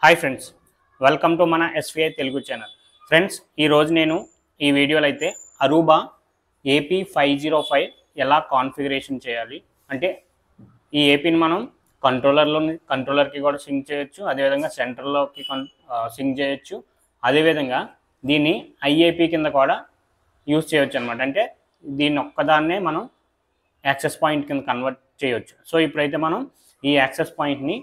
hi friends welcome to మన ఎస్విఐ Telugu channel friends ఈరోజు నేను ఈ వీడియోలో అయితే Aruba AP five zero five ఎలా కాన్ఫిగరేషన్ చేయాలి అంటే ఈ ఏపీని మనం కంట్రోలర్లో కంట్రోలర్కి కూడా సింక్ చేయొచ్చు అదేవిధంగా సెంటర్లోకి కన్ సింక్ చేయొచ్చు అదేవిధంగా దీన్ని ఐఏపీ కింద కూడా యూజ్ చేయొచ్చు అనమాట అంటే దీన్ని ఒక్కదాన్నే మనం యాక్సెస్ పాయింట్ కింద కన్వర్ట్ చేయొచ్చు సో ఇప్పుడైతే మనం ఈ యాక్సెస్ పాయింట్ని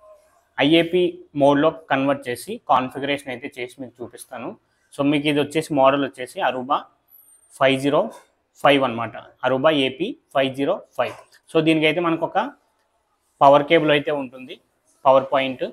ఐఏపీ మోడ్లో కన్వర్ట్ చేసి కాన్ఫిగరేషన్ అయితే చేసి మీకు చూపిస్తాను సో మీకు ఇది వచ్చేసి మోడల్ వచ్చేసి అరుబా ఫైవ్ జీరో ఫైవ్ అనమాట Aruba AP five zero five so దీనికైతే మనకు ఒక పవర్ కేబుల్ అయితే ఉంటుంది పవర్ పాయింట్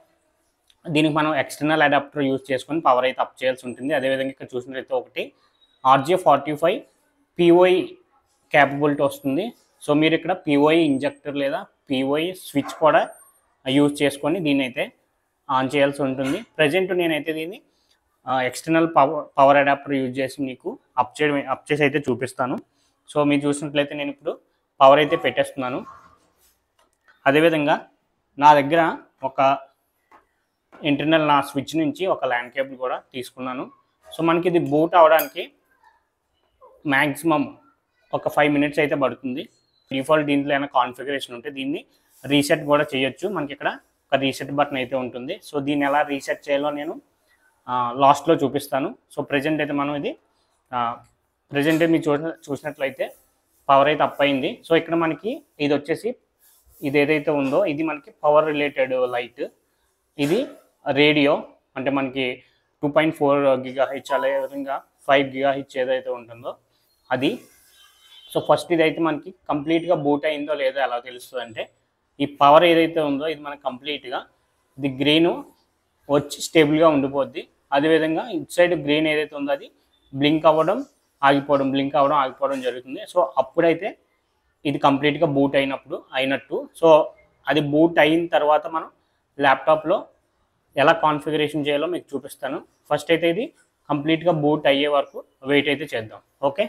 దీనికి మనం ఎక్స్టర్నల్ అడాప్టర్ యూజ్ చేసుకొని పవర్ అయితే అప్ చేయాల్సి ఉంటుంది అదేవిధంగా ఇక్కడ చూసినట్లయితే ఒకటి RJ forty five PoE capability వస్తుంది సో మీరు ఇక్కడ పిఓఐ ఇంజెక్టర్ లేదా పిఓఐ స్విచ్ కూడా యూజ్ చేసుకొని దీన్ని అయితే ఆన్ చేయాల్సి ఉంటుంది ప్రజెంట్ నేనైతే దీన్ని external power power adapter use చేసి మీకు అప్ చేయడం అప్ చేసి అయితే చూపిస్తాను సో మీరు చూసినట్లయితే నేను ఇప్పుడు పవర్ అయితే పెట్టేస్తున్నాను అదేవిధంగా నా దగ్గర ఒక ఇంటర్నల్ నా స్విచ్ నుంచి ఒక ల్యాండ్ కేబుల్ కూడా తీసుకున్నాను సో మనకి ఇది బూట్ అవడానికి మ్యాక్సిమం ఒక ఫైవ్ మినిట్స్ అయితే పడుతుంది డిఫాల్ట్ దీంట్లో ఏమైనా కాన్ఫిగరేషన్ ఉంటే దీన్ని రీసెట్ కూడా చేయొచ్చు మనకి ఇక్కడ ఒక రీసెట్ బటన్ అయితే ఉంటుంది సో దీన్ని ఎలా రీసెట్ చేయాలో నేను లాస్ట్లో చూపిస్తాను సో ప్రజెంట్ అయితే మనం ఇది ప్రజెంట్ మీరు చూసిన చూసినట్లయితే పవర్ అయితే అప్ అయింది సో ఇక్కడ మనకి ఇది వచ్చేసి ఇది ఏదైతే ఉందో ఇది మనకి పవర్ రిలేటెడ్ లైట్ ఇది రేడియో అంటే మనకి two point four giga H అదే విధంగా ఫైవ్ గిగా హెచ్ ఏదైతే ఉంటుందో అది సో ఫస్ట్ ఇదైతే మనకి కంప్లీట్గా బూట్ అయిందో లేదో ఎలా తెలుస్తుంది అంటే ఈ పవర్ ఏదైతే ఉందో ఇది మనకి కంప్లీట్గా ఇది గ్రీన్ వచ్చి స్టేబుల్గా ఉండిపోద్ది అదేవిధంగా ఇటు సైడ్ గ్రీన్ ఏదైతే ఉందో అది బ్లింక్ అవ్వడం ఆగిపోవడం బ్లింక్ అవ్వడం ఆగిపోవడం జరుగుతుంది సో అప్పుడైతే ఇది కంప్లీట్గా బూట్ అయినప్పుడు అయినట్టు సో అది బూట్ అయిన తర్వాత మనం ల్యాప్టాప్లో ఎలా కాన్ఫిగరేషన్ చేయాలో మీకు చూపిస్తాను ఫస్ట్ అయితే ఇది కంప్లీట్గా బూట్ అయ్యే వరకు వెయిట్ అయితే చేద్దాం ఓకే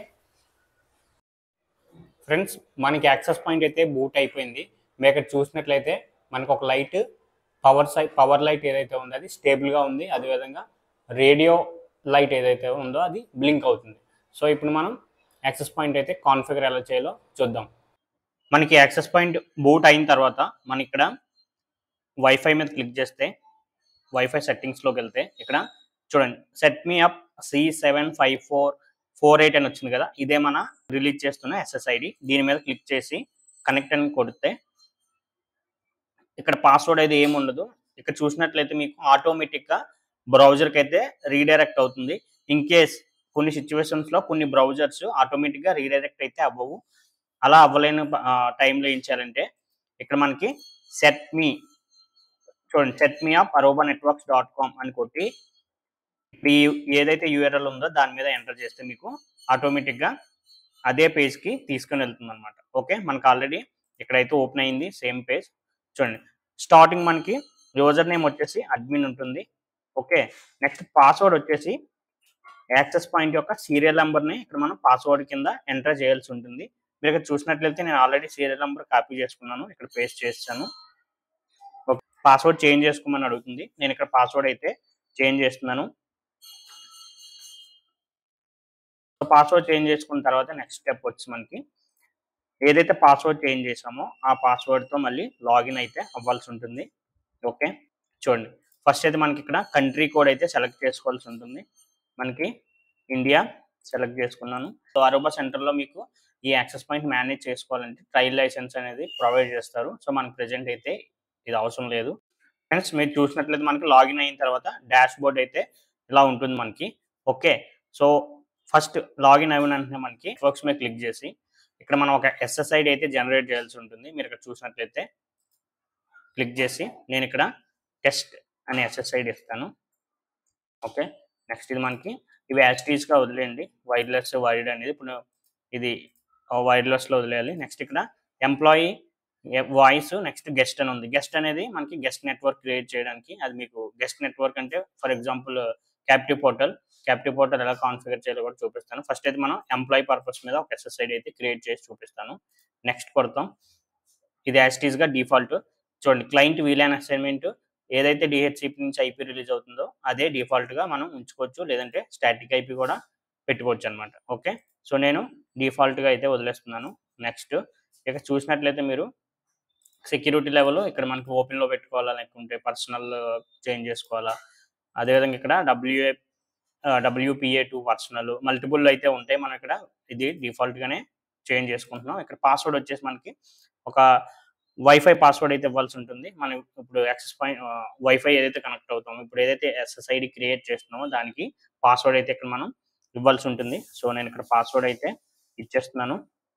ఫ్రెండ్స్ మనకి యాక్సెస్ పాయింట్ అయితే బూట్ అయిపోయింది మీరు ఇక్కడ చూసినట్లయితే మనకు ఒక లైట్ పవర్ సై పవర్ లైట్ ఏదైతే ఉందో అది స్టేబుల్గా ఉంది అదేవిధంగా రేడియో లైట్ ఏదైతే ఉందో అది బ్లింక్ అవుతుంది సో ఇప్పుడు మనం యాక్సెస్ పాయింట్ అయితే కాన్ఫిగర్ ఎలా చేయాలో చూద్దాం మనకి యాక్సెస్ పాయింట్ బూట్ అయిన తర్వాత మన ఇక్కడ వైఫై మీద క్లిక్ చేస్తే వైఫై సెట్టింగ్స్లోకి వెళ్తే ఇక్కడ చూడండి set me up C seven five four four eight అని వచ్చింది కదా ఇదే మన రిలీజ్ చేస్తున్న ఎస్ఎస్ఐడి దీని మీద క్లిక్ చేసి కనెక్ట్ అని కొడితే ఇక్కడ పాస్వర్డ్ అయితే ఏమి ఉండదు ఇక్కడ చూసినట్లయితే మీకు ఆటోమేటిక్గా బ్రౌజర్కి అయితే రీడైరెక్ట్ అవుతుంది ఇన్ కేస్ కొన్ని సిచ్యువేషన్స్లో కొన్ని బ్రౌజర్స్ ఆటోమేటిక్గా రీడైరెక్ట్ అయితే అవ్వవు అలా అవ్వలేని టైంలో ఏం చేయాలంటే ఇక్కడ మనకి సెట్ మీ చూడండి set me up Aruba networks dot com అని కొట్టి ఇప్పుడు ఈ ఏదైతే యూఆర్ఎల్ ఉందో దాని మీద ఎంటర్ చేస్తే మీకు ఆటోమేటిక్గా అదే పేజ్కి తీసుకొని వెళ్తుంది అనమాట ఓకే మనకు ఆల్రెడీ ఇక్కడైతే ఓపెన్ అయింది సేమ్ పేజ్ చూడండి స్టార్టింగ్ మనకి యూజర్ నేమ్ వచ్చేసి అడ్మిన్ ఉంటుంది ఓకే నెక్స్ట్ పాస్వర్డ్ వచ్చేసి యాక్సెస్ పాయింట్ యొక్క సీరియల్ నెంబర్ని ఇక్కడ మనం పాస్వర్డ్ కింద ఎంటర్ చేయాల్సి ఉంటుంది మీరు ఇక్కడ చూసినట్లయితే నేను ఆల్రెడీ సీరియల్ నెంబర్ కాపీ చేసుకున్నాను ఇక్కడ పేస్ట్ చేస్తాను ఓకే పాస్వర్డ్ చేంజ్ చేసుకోమని అడుగుతుంది నేను ఇక్కడ పాస్వర్డ్ అయితే చేంజ్ చేస్తున్నాను పాస్వర్డ్ చేంజ్ చేసుకున్న తర్వాత నెక్స్ట్ స్టెప్ వచ్చి మనకి ఏదైతే పాస్వర్డ్ చేంజ్ చేసామో ఆ పాస్వర్డ్తో మళ్ళీ లాగిన్ అయితే అవ్వాల్సి ఉంటుంది ఓకే చూడండి ఫస్ట్ అయితే మనకి ఇక్కడ కంట్రీ కోడ్ అయితే సెలెక్ట్ చేసుకోవాల్సి ఉంటుంది మనకి ఇండియా సెలెక్ట్ చేసుకున్నాను సో అరూబా సెంటర్లో మీకు ఈ యాక్సెస్ పాయింట్ మేనేజ్ చేసుకోవాలంటే ట్రయల్ లైసెన్స్ అనేది ప్రొవైడ్ చేస్తారు సో మనకి ప్రజెంట్ అయితే ఇది అవసరం లేదు ఫ్రెండ్స్ మీరు చూసినట్లయితే మనకి లాగిన్ అయిన తర్వాత డాష్ బోర్డ్ అయితే ఇలా ఉంటుంది మనకి ఓకే సో ఫస్ట్ లాగిన్ అయిన వెంటనే మనకి వర్క్స్ మీద క్లిక్ చేసి ఇక్కడ మనం ఒక ఎస్ఎస్ఐడి అయితే జనరేట్ చేయాల్సి ఉంటుంది మీరు ఇక్కడ చూసినట్లయితే క్లిక్ చేసి నేను ఇక్కడ టెస్ట్ అనే ఎస్ఎస్ఐడి ఇస్తాను ఓకే నెక్స్ట్ ఇది మనకి ఇవి యాక్టివ్స్గా వదిలేయండి వైర్లెస్ వైర్డ్ అనేది ఇప్పుడు ఇది వైర్లెస్లో వదిలేయాలి నెక్స్ట్ ఇక్కడ ఎంప్లాయీ వాయిస్ నెక్స్ట్ గెస్ట్ అని ఉంది గెస్ట్ అనేది మనకి గెస్ట్ నెట్వర్క్ క్రియేట్ చేయడానికి అది మీకు గెస్ట్ నెట్వర్క్ అంటే for example captive portal captive portal ఎలా కాన్ఫిగర్ చేయాలో కూడా చూపిస్తాను ఫస్ట్ అయితే మనం ఎంప్లాయీ పర్పస్ మీద ఒక ఎస్ఎస్ఐడి అయితే క్రియేట్ చేసి చూపిస్తాను నెక్స్ట్ కొడతాం ఇది యాస్టీస్గా డిఫాల్ట్ చూడండి క్లయింట్ వీలాన్ అసైన్మెంట్ ఏదైతే డిహెచ్సిపి నుంచి ఐపీ రిలీజ్ అవుతుందో అదే డిఫాల్ట్గా మనం ఉంచుకోవచ్చు లేదంటే స్టాటిక్ ఐపీ కూడా పెట్టుకోవచ్చు అనమాట ఓకే సో నేను డిఫాల్ట్గా అయితే వదిలేస్తున్నాను నెక్స్ట్ ఇక చూసినట్లయితే మీరు సెక్యూరిటీ లెవెల్ ఇక్కడ మనకి ఓపెన్లో పెట్టుకోవాలా లేకుంటే పర్సనల్ చేంజ్ చేసుకోవాలా అదేవిధంగా ఇక్కడ WA WPA two personal multiple అయితే ఉంటాయి మనం ఇక్కడ ఇది డిఫాల్ట్గానే చేంజ్ చేసుకుంటున్నాం ఇక్కడ పాస్వర్డ్ వచ్చేసి మనకి ఒక వైఫై పాస్వర్డ్ అయితే ఇవ్వాల్సి ఉంటుంది మనం ఇప్పుడు యాక్సెస్ పాయింట్ వైఫై ఏదైతే కనెక్ట్ అవుతామో ఇప్పుడు ఏదైతే ఎస్ఎస్ఐడి క్రియేట్ చేస్తున్నామో దానికి పాస్వర్డ్ అయితే ఇక్కడ మనం ఇవ్వాల్సి ఉంటుంది సో నేను ఇక్కడ పాస్వర్డ్ అయితే ఇచ్చేస్తున్నాను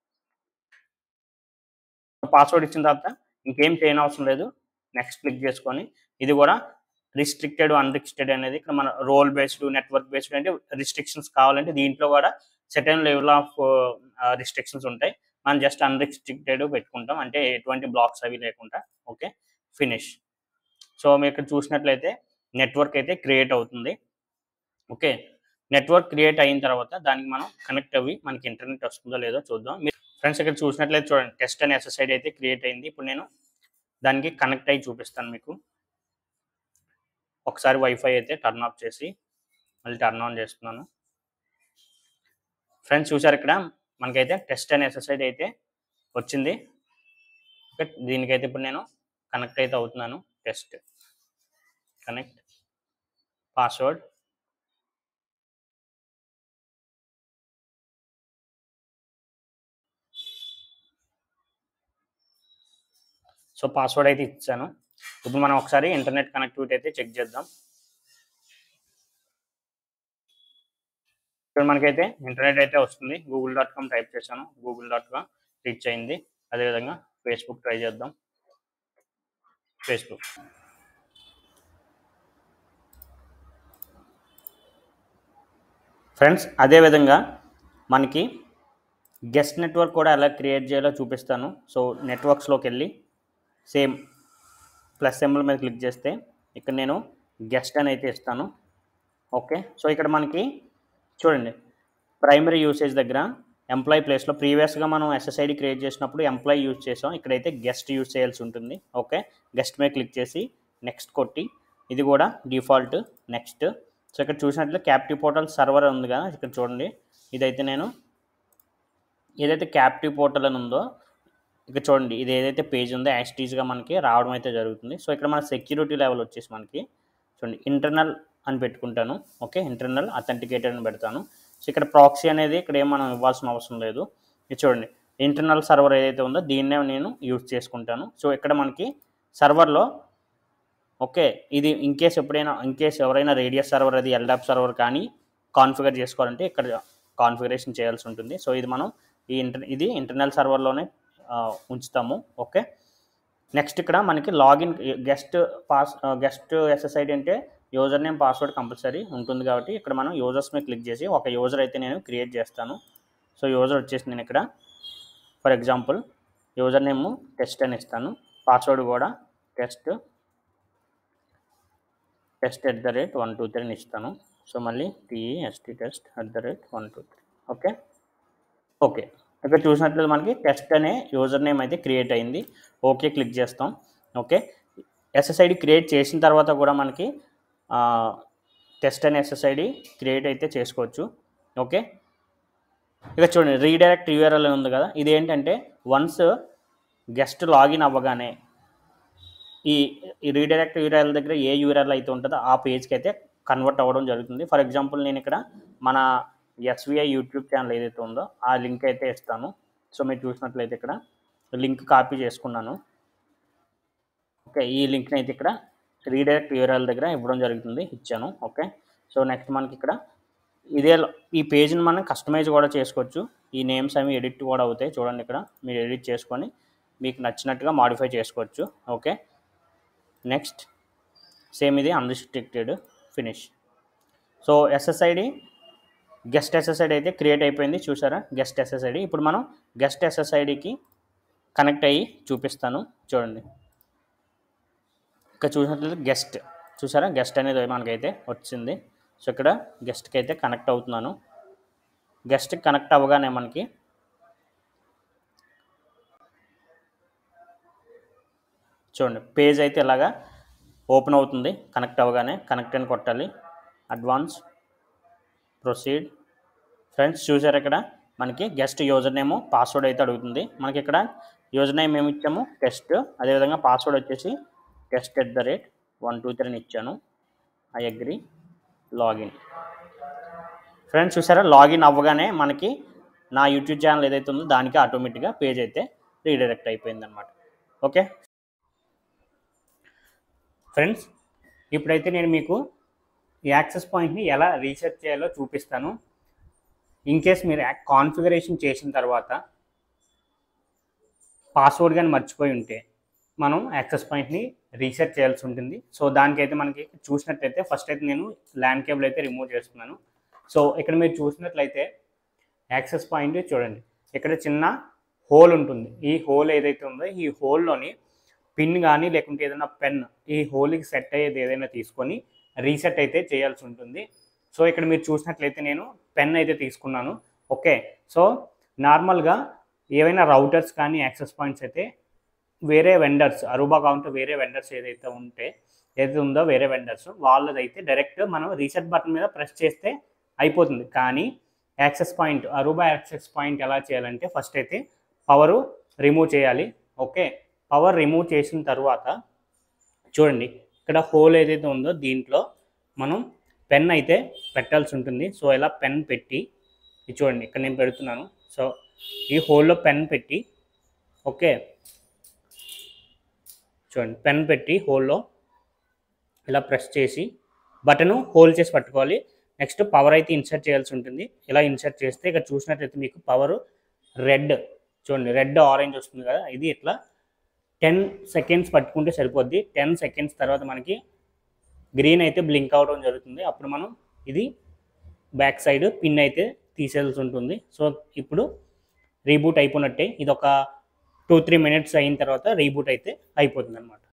పాస్వర్డ్ ఇచ్చిన తర్వాత ఇంకేం చేయని అవసరం లేదు నెక్స్ట్ క్లిక్ చేసుకొని ఇది కూడా రిస్ట్రిక్టెడ్ అన్రిస్ట్రిక్టెడ్ అనేది ఇక్కడ మన రోల్ బేస్డ్ నెట్వర్క్ బేస్డ్ అంటే రిస్ట్రిక్షన్స్ కావాలంటే దీంట్లో కూడా సెటన్ లెవెల్ ఆఫ్ రిస్ట్రిక్షన్స్ ఉంటాయి మనం జస్ట్ అన్రిస్ట్రిక్టెడ్ పెట్టుకుంటాం అంటే ఎటువంటి బ్లాక్స్ అవి లేకుండా ఓకే ఫినిష్ సో మీరు ఇక్కడ చూసినట్లయితే నెట్వర్క్ అయితే క్రియేట్ అవుతుంది ఓకే నెట్వర్క్ క్రియేట్ అయిన తర్వాత దానికి మనం కనెక్ట్ అవ్వి మనకి ఇంటర్నెట్ వస్తుందో లేదో చూద్దాం మీరు ఫ్రెండ్స్ ఇక్కడ చూసినట్లయితే చూడండి టెస్ట్ అండ్ ఎస్ఎస్ఐడి అయితే క్రియేట్ అయింది ఇప్పుడు నేను దానికి కనెక్ట్ అయ్యి చూపిస్తాను మీకు ఒకసారి వైఫై అయితే టర్న్ ఆఫ్ చేసి మళ్ళీ టర్న్ ఆన్ చేస్తున్నాను ఫ్రెండ్స్ చూసారు ఇక్కడ మనకైతే టెస్ట్ అండ్ ఎస్ఎస్ఐడి అయితే వచ్చింది ఓకే దీనికైతే ఇప్పుడు నేను కనెక్ట్ అయితే అవుతున్నాను test connect password so password అయితే ఇచ్చాను ఇప్పుడు మనం ఒకసారి ఇంటర్నెట్ కనెక్టివిటీ అయితే చెక్ చేద్దాం ఇక్కడ మనకైతే ఇంటర్నెట్ అయితే వస్తుంది గూగుల్ డాట్ కామ్ టైప్ చేశాను గూగుల్ డాట్ కామ్ రీచ్ అయింది అదేవిధంగా ఫేస్బుక్ ట్రై చేద్దాం ఫేస్బుక్ ఫ్రెండ్స్ అదేవిధంగా మనకి గెస్ట్ నెట్వర్క్ కూడా ఎలా క్రియేట్ చేయాలో చూపిస్తాను సో నెట్వర్క్స్లోకి వెళ్ళి సేమ్ ప్లస్ సింబల్ మీద క్లిక్ చేస్తే ఇక్కడ నేను గెస్ట్ అని అయితే ఇస్తాను ఓకే సో ఇక్కడ మనకి చూడండి ప్రైమరీ యూసేజ్ దగ్గర ఎంప్లాయీ ప్లేస్లో ప్రీవియస్గా మనం ఎస్ఎస్ఐడి క్రియేట్ చేసినప్పుడు ఎంప్లాయీ యూజ్ చేసాం ఇక్కడైతే గెస్ట్ యూజ్ చేయాల్సి ఉంటుంది ఓకే గెస్ట్ మీద క్లిక్ చేసి నెక్స్ట్ కొట్టి ఇది కూడా డిఫాల్ట్ నెక్స్ట్ సో ఇక్కడ చూసినట్లు క్యాప్టివ్ పోర్టల్ సర్వర్ ఉంది కదా ఇక్కడ చూడండి ఇదైతే నేను ఏదైతే క్యాప్టివ్ పోర్టల్ అని ఉందో ఇక్కడ చూడండి ఇది ఏదైతే పేజ్ ఉందో యాక్స్టీజ్గా మనకి రావడం అయితే జరుగుతుంది సో ఇక్కడ మన సెక్యూరిటీ లెవెల్ వచ్చేసి మనకి చూడండి ఇంటర్నల్ అని పెట్టుకుంటాను ఓకే ఇంటర్నల్ అథెంటికేటెడ్ అని పెడతాను సో ఇక్కడ ప్రాక్సీ అనేది ఇక్కడ ఏం మనం ఇవ్వాల్సిన అవసరం లేదు ఇది చూడండి ఇంటర్నల్ సర్వర్ ఏదైతే ఉందో దీన్నే నేను యూజ్ చేసుకుంటాను సో ఇక్కడ మనకి సర్వర్లో ఓకే ఇది ఇన్ కేస్ ఎప్పుడైనా ఇన్ కేస్ ఎవరైనా రేడియస్ సర్వర్ అది ఎల్డాప్ సర్వర్ కానీ కాన్ఫిగర్ చేసుకోవాలంటే ఇక్కడ కాన్ఫిగరేషన్ చేయాల్సి ఉంటుంది సో ఇది మనం ఈ ఇంటర్ ఇది ఇంటర్నల్ సర్వర్లోనే ఉంచుతాము ఓకే నెక్స్ట్ ఇక్కడ మనకి login guest pass guest SSID అంటే యూజర్ నేమ్ పాస్వర్డ్ కంపల్సరీ ఉంటుంది కాబట్టి ఇక్కడ మనం యూజర్స్ మీద క్లిక్ చేసి ఒక యూజర్ అయితే నేను క్రియేట్ చేస్తాను సో యూజర్ వచ్చేసి నేను ఇక్కడ for example user name test అని ఇస్తాను పాస్వర్డ్ కూడా test test at the rate one two three అని ఇస్తాను సో మళ్ళీ T S T test at the rate one two three okay okay ఇక్కడ చూసినట్లయితే మనకి టెస్ట్ అనే యూజర్ నేమ్ అయితే క్రియేట్ అయింది ఓకే క్లిక్ చేస్తాం ఓకే ఎస్ఎస్ఐడి క్రియేట్ చేసిన తర్వాత కూడా మనకి టెస్ట్ అనే ఎస్ఎస్ఐడి క్రియేట్ అయితే చేసుకోవచ్చు ఓకే ఇక చూడండి రీడైరెక్ట్ యూఆర్ఎల్ ఉంది కదా ఇది ఏంటంటే వన్స్ గెస్ట్ లాగిన్ అవ్వగానే ఈ ఈ రీడైరెక్ట్ యూఆర్ఎల్ దగ్గర ఏ యూఆర్ఎల్ అయితే ఉంటుందో ఆ పేజ్కి అయితే కన్వర్ట్ అవ్వడం జరుగుతుంది ఫర్ ఎగ్జాంపుల్ నేను ఇక్కడ మన ఎస్విఐ యూట్యూబ్ ఛానల్ ఏదైతే ఉందో ఆ లింక్ అయితే ఇస్తాను సో మీరు చూసినట్లయితే ఇక్కడ లింక్ కాపీ చేసుకున్నాను ఓకే ఈ లింక్ని అయితే ఇక్కడ రీడైరెక్ట్ యూఆర్ఎల్ దగ్గర ఇవ్వడం జరుగుతుంది ఇచ్చాను ఓకే సో నెక్స్ట్ మనకి ఇక్కడ ఇదే ఈ పేజ్ని మనం కస్టమైజ్ కూడా చేసుకోవచ్చు ఈ నేమ్స్ అవి ఎడిట్ కూడా అవుతాయి చూడండి ఇక్కడ మీరు ఎడిట్ చేసుకొని మీకు నచ్చినట్టుగా మాడిఫై చేసుకోవచ్చు ఓకే నెక్స్ట్ సేమ్ ఇది unrestricted finish so SSID guest SSID అయితే క్రియేట్ అయిపోయింది చూసారా గెస్ట్ ఎస్ఎస్ఐడి ఇప్పుడు మనం గెస్ట్ ఎస్ఎస్ఐడికి కనెక్ట్ అయ్యి చూపిస్తాను చూడండి ఇక్కడ చూసినట్లయితే గెస్ట్ చూసారా గెస్ట్ అనేది మనకైతే వచ్చింది సో ఇక్కడ గెస్ట్కి అయితే కనెక్ట్ అవుతున్నాను గెస్ట్కి కనెక్ట్ అవ్వగానే మనకి చూడండి పేజ్ అయితే ఇలాగా ఓపెన్ అవుతుంది కనెక్ట్ అవ్వగానే కనెక్ట్ అని కొట్టాలి అడ్వాన్స్ ప్రొసీడ్ ఫ్రెండ్స్ చూసారు ఇక్కడ మనకి గెస్ట్ యూజర్ నేమ్ పాస్వర్డ్ అయితే అడుగుతుంది మనకి ఇక్కడ యూజర్ నేమ్ ఏమి ఇచ్చాము టెస్ట్ అదేవిధంగా పాస్వర్డ్ వచ్చేసి test at the rate one two three అని ఇచ్చాను ఐ అగ్రి లాగిన్ ఫ్రెండ్స్ చూసారా లాగిన్ అవ్వగానే మనకి నా యూట్యూబ్ ఛానల్ ఏదైతే ఉందో దానికి ఆటోమేటిక్గా పేజ్ అయితే రీడైరెక్ట్ అయిపోయింది అనమాట ఓకే ఫ్రెండ్స్ ఇప్పుడైతే నేను మీకు ఈ యాక్సెస్ పాయింట్ని ఎలా రీసెర్చ్ చేయాలో చూపిస్తాను ఇన్ కేస్ మీరు కాన్ఫిగరేషన్ చేసిన తర్వాత పాస్వర్డ్ కానీ మర్చిపోయి ఉంటే మనం యాక్సెస్ పాయింట్ని రీసెట్ చేయాల్సి ఉంటుంది సో దానికైతే మనకి చూసినట్లయితే ఫస్ట్ అయితే నేను ల్యాండ్ కేబుల్ అయితే రిమూవ్ చేస్తున్నాను సో ఇక్కడ మీరు చూసినట్లయితే యాక్సెస్ పాయింట్ చూడండి ఇక్కడ చిన్న హోల్ ఉంటుంది ఈ హోల్ ఏదైతే ఉందో ఈ హోల్లోని పిన్ కానీ లేకుంటే ఏదైనా పెన్ ఈ హోల్కి సెట్ అయ్యేది ఏదైనా తీసుకొని రీసెట్ అయితే చేయాల్సి ఉంటుంది సో ఇక్కడ మీరు చూసినట్లయితే నేను పెన్ అయితే తీసుకున్నాను ఓకే సో నార్మల్గా ఏవైనా రౌటర్స్ కానీ యాక్సెస్ పాయింట్స్ అయితే వేరే వెండర్స్ అరూబా కౌంట్ వేరే వెండర్స్ ఏదైతే ఉంటే ఏదైతే ఉందో వేరే వెండర్స్ వాళ్ళదైతే డైరెక్ట్ మనం రీసెట్ బటన్ మీద ప్రెస్ చేస్తే అయిపోతుంది కానీ access point Aruba access point ఎలా చేయాలంటే ఫస్ట్ అయితే పవరు రిమూవ్ చేయాలి ఓకే పవర్ రిమూవ్ చేసిన తర్వాత చూడండి ఇక్కడ హోల్ ఏదైతే ఉందో దీంట్లో మనం పెన్ అయితే పెట్టాల్సి ఉంటుంది సో ఇలా పెన్ పెట్టి ఇది చూడండి ఇక్కడ నేను పెడుతున్నాను సో ఈ హోల్లో పెన్ పెట్టి ఓకే చూడండి పెన్ పెట్టి హోల్లో ఇలా ప్రెస్ చేసి బటన్ హోల్డ్ చేసి పట్టుకోవాలి నెక్స్ట్ పవర్ అయితే ఇన్సర్ట్ చేయాల్సి ఉంటుంది ఇలా ఇన్సర్ట్ చేస్తే ఇక్కడ చూసినట్లయితే మీకు పవర్ రెడ్ చూడండి రెడ్ ఆరెంజ్ వస్తుంది కదా ఇది ఇట్లా టెన్ సెకండ్స్ పట్టుకుంటే సరిపోద్ది టెన్ సెకండ్స్ తర్వాత మనకి గ్రీన్ అయితే బ్లింక్ అవడం జరుగుతుంది అప్పుడు మనం ఇది బ్యాక్ సైడ్ పిన్ అయితే తీసేయాల్సి ఉంటుంది సో ఇప్పుడు రీబూట్ అయిపోయినట్టే ఇది ఒక టూ త్రీ మినిట్స్ అయిన తర్వాత రీబూట్ అయితే అయిపోతుంది అనమాట